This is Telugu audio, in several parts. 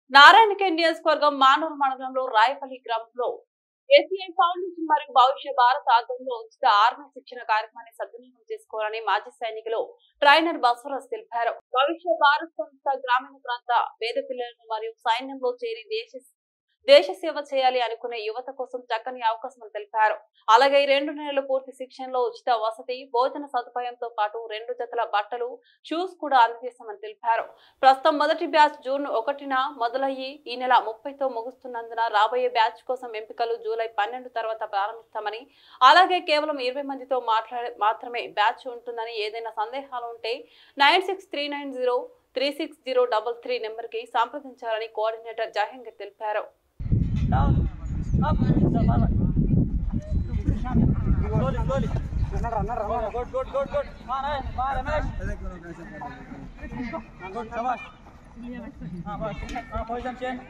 నారాయణఖేడ్ నియోజకవర్గం మానూరు మండలంలో రాయపల్లి గ్రామంలో ఏసీఐ ఫౌండేషన్ మరియు భవిష్య భారత్ ఆధ్వర్యంలో ఉచిత ఆర్మీ శిక్షణ కార్యక్రమాన్ని సద్వినియోగం చేసుకోవాలని మాజీ సైనికులు ట్రైనర్ బసవరాజ్ తెలిపారు భవిష్య భారత్ సంస్థ గ్రామీణ ప్రాంత పేద పిల్లలను మరియు సైన్యంలో చేరి దేశ దేశ సేవ చేయాలి అనుకునే యువత కోసం చక్కని అవకాశం అని తెలిపారు అలాగే ఈ రెండు నెలల పూర్తి శిక్షణలో ఉచిత వసతి భోజన సదుపాయంతో పాటు రెండు జతల బట్టలు షూస్ కూడా అందజేస్తామని తెలిపారు ప్రస్తుతం మొదటి బ్యాచ్ జూన్ ఒకటిన మొదలయ్యి ఈ నెల ముప్పైతో ముగుస్తున్నందున రాబోయే బ్యాచ్ కోసం ఎంపికలు జూలై పన్నెండు తర్వాత ప్రారంభిస్తామని అలాగే కేవలం ఇరవై మందితో మాట్లాడే మాత్రమే బ్యాచ్ ఉంటుందని ఏదైనా సందేహాలు ఉంటే nine six three nine zero three six zero double three నెంబర్కి సంప్రదించాలని కోఆర్డినేటర్ జహంగీర్ తెలిపారు down, up, slowly, slowly. Good, good, good, good. Come on, Ramesh. Come on, Ramesh. Ah, good, shabash. Ah, bas. Ah, position change.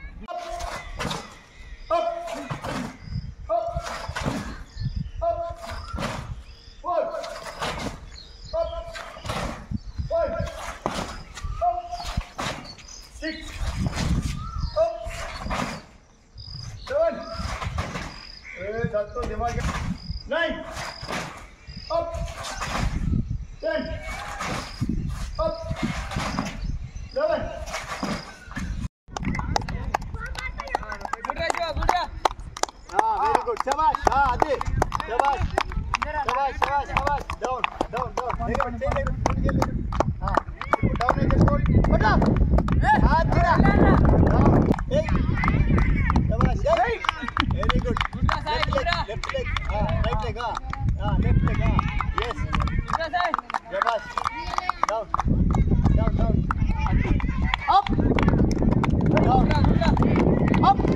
seven, eight, सात तो दिमाग nine, up, ten, up, eleven. Good, Raju, good, Raju. हाँ वेरी गुड शाबाश हाँ आदि शाबाश शाबाश शाबाश शाबाश डाउन डाउन डाउन लेके बच्चे लेके फुट के लेके हाँ डाउन लेके छोड़ बटा हाथ गिरा डाउन एक शाबाश very good Good, Raju, side, good, Raju. Left leg हाँ राइट लेग हाँ हाँ लेफ्ट लेग हाँ यस Good, Raju, side. शाबाश down down down up Good, down Raju, good, Raju. up.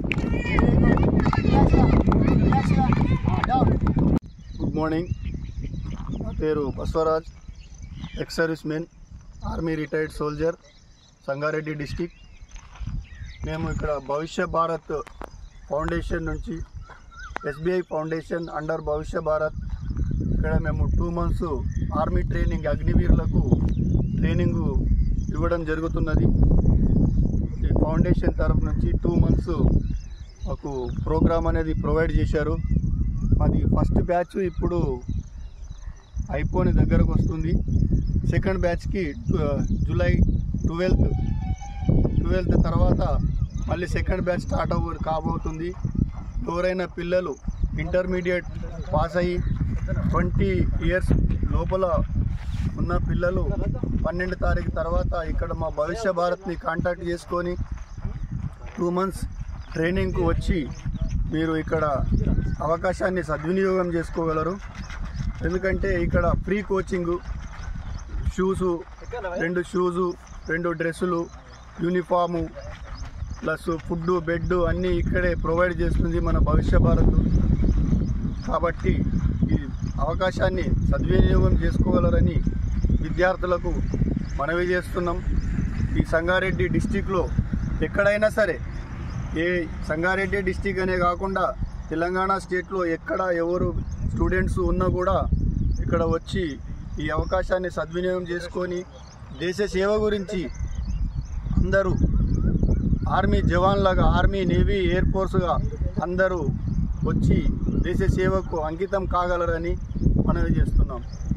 Good morning నా పేరు Baswaraj ex servicemen army retired soldier Sangareddy district మేము ఇక్కడ భవిష్య భారత్ ఫౌండేషన్ నుంచి SBI foundation under Bhavishya Bharat ఇక్కడ మేము టూ మంత్స్ ఆర్మీ ట్రైనింగ్ అగ్నివీరులకు ట్రైనింగ్ ఇవ్వడం జరుగుతున్నది ఈ ఫౌండేషన్ తరఫు నుంచి టూ మంత్స్ మాకు ప్రోగ్రామ్ అనేది ప్రొవైడ్ చేశారు మాది ఫస్ట్ బ్యాచ్ ఇప్పుడు అయిపోని దగ్గరకు వస్తుంది సెకండ్ బ్యాచ్కి జూలై ట్వెల్త్ ట్వెల్త్ తర్వాత మళ్ళీ సెకండ్ బ్యాచ్ స్టార్ట్ అవ్వ కాబోతుంది ఎవరైనా పిల్లలు ఇంటర్మీడియట్ పాస్ అయ్యి ట్వంటీ ఇయర్స్ లోపల ఉన్న పిల్లలు పన్నెండు తారీఖు తర్వాత ఇక్కడ మా భవిష్య భారత్ని కాంటాక్ట్ చేసుకొని టూ మంత్స్ ట్రైనింగ్కు వచ్చి మీరు ఇక్కడ అవకాశాన్ని సద్వినియోగం చేసుకోగలరు ఎందుకంటే ఇక్కడ ఫ్రీ కోచింగు షూసు రెండు షూజు రెండు డ్రెస్సులు యూనిఫాము ప్లస్ ఫుడ్ బెడ్ అన్నీ ఇక్కడే ప్రొవైడ్ చేస్తుంది మన భవిష్య భారత్ కాబట్టి ఈ అవకాశాన్ని సద్వినియోగం చేసుకోగలరని విద్యార్థులకు మనవి చేస్తున్నాం ఈ సంగారెడ్డి డిస్టిక్లో ఎక్కడైనా సరే ఏ సంగారెడ్డి డిస్టిక్ అనే కాకుండా తెలంగాణ స్టేట్లో ఎక్కడ ఎవరు స్టూడెంట్స్ ఉన్నా కూడా ఇక్కడ వచ్చి ఈ అవకాశాన్ని సద్వినియోగం చేసుకొని దేశ సేవ గురించి అందరూ ఆర్మీ జవాన్లాగా ఆర్మీ నేవీ ఎయిర్ ఫోర్స్గా అందరూ వచ్చి దేశ సేవకు అంకితం కాగలరని మనవి చేస్తున్నాం